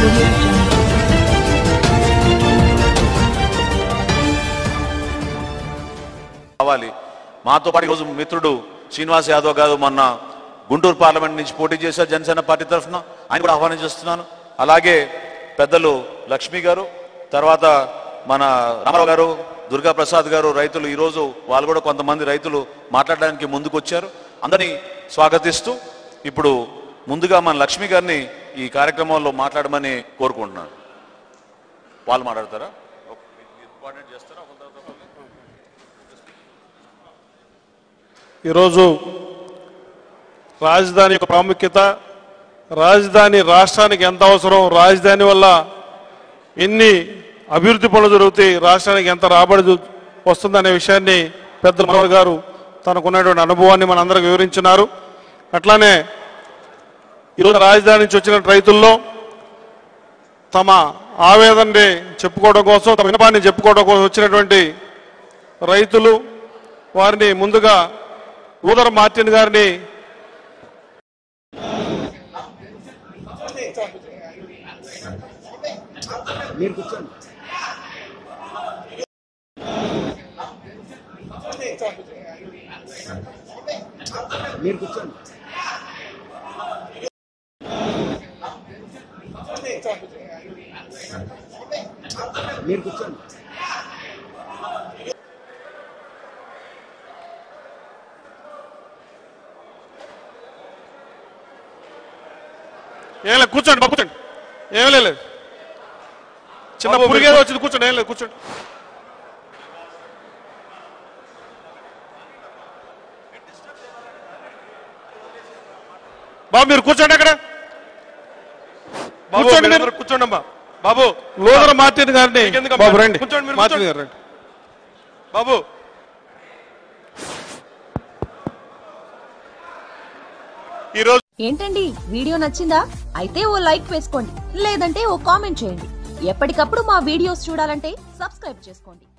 audio jungle. కావాలి మాతో పాటు ఈరోజు మిత్రుడు శ్రీనివాస్ యాదవ్ గారు మొన్న గుంటూరు పార్లమెంట్ నుంచి పోటీ చేశారు జనసేన పార్టీ తరఫున ఆయన కూడా ఆహ్వానం చేస్తున్నాను అలాగే పెద్దలు లక్ష్మి గారు తర్వాత మన రామారావు గారు దుర్గా ప్రసాద్ గారు రైతులు ఈరోజు వాళ్ళు కూడా కొంతమంది రైతులు మాట్లాడడానికి ముందుకు వచ్చారు అందరినీ స్వాగతిస్తూ ఇప్పుడు ముందుగా మన లక్ష్మి గారిని ఈ కార్యక్రమంలో మాట్లాడమని కోరుకుంటున్నాను వాళ్ళు మాట్లాడతారా కోఆర్డినేట్ చేస్తారా ఒకరి తర్వాత ఒకరు? ఈరోజు రాజధాని యొక్క ప్రాముఖ్యత రాజధాని రాష్ట్రానికి ఎంత అవసరం రాజధాని వల్ల ఎన్ని అభివృద్ధి పనులు జరుగుతాయి రాష్ట్రానికి ఎంత రాబడి జు- వస్తుందనే విషయాన్ని పెద్ద మనోహర్ గారు తనకున్నటువంటి అనుభవాన్ని మనందరికి వివరించినారు అట్లానే ఈరోజు రాజధాని నుంచి వచ్చిన రైతుల్లో తమ ఆవేదనని చెప్పుకోవడం కోసం తమ వినపాన్ని చెప్పుకోవడం కోసం వచ్చినటువంటి రైతులు వారిని ముందుగా ఊదర మార్టిన్ గారిని ఏం లేదు కూర్చోండి బాబు కూర్చోండి ఏం లేదు చిన్న పురిగేదో వచ్చింది కూర్చోండి ఏం లేదు కూర్చోండి బాబు మీరు కూర్చోండి అక్కడ బాబు, కూర్చోండి మీరందరూ మీరు. కూర్చోండి అమ్మా బాబు లోదర మార్టిన్ గారిని మీకెందుకమ్మా? బాబు రండి కూర్చోండి, మీరు మార్టిన్ కూర్చోండి. గారు రండి బాబు ఈరోజు ఏంటండి వీడియో నచ్చిందా అయితే ఓ లైక్ వేసుకోండి లేదంటే ఓ కామెంట్ చేయండి ఎప్పటికప్పుడు మా వీడియోస్ చూడాలంటే సబ్స్క్రైబ్ చేసుకోండి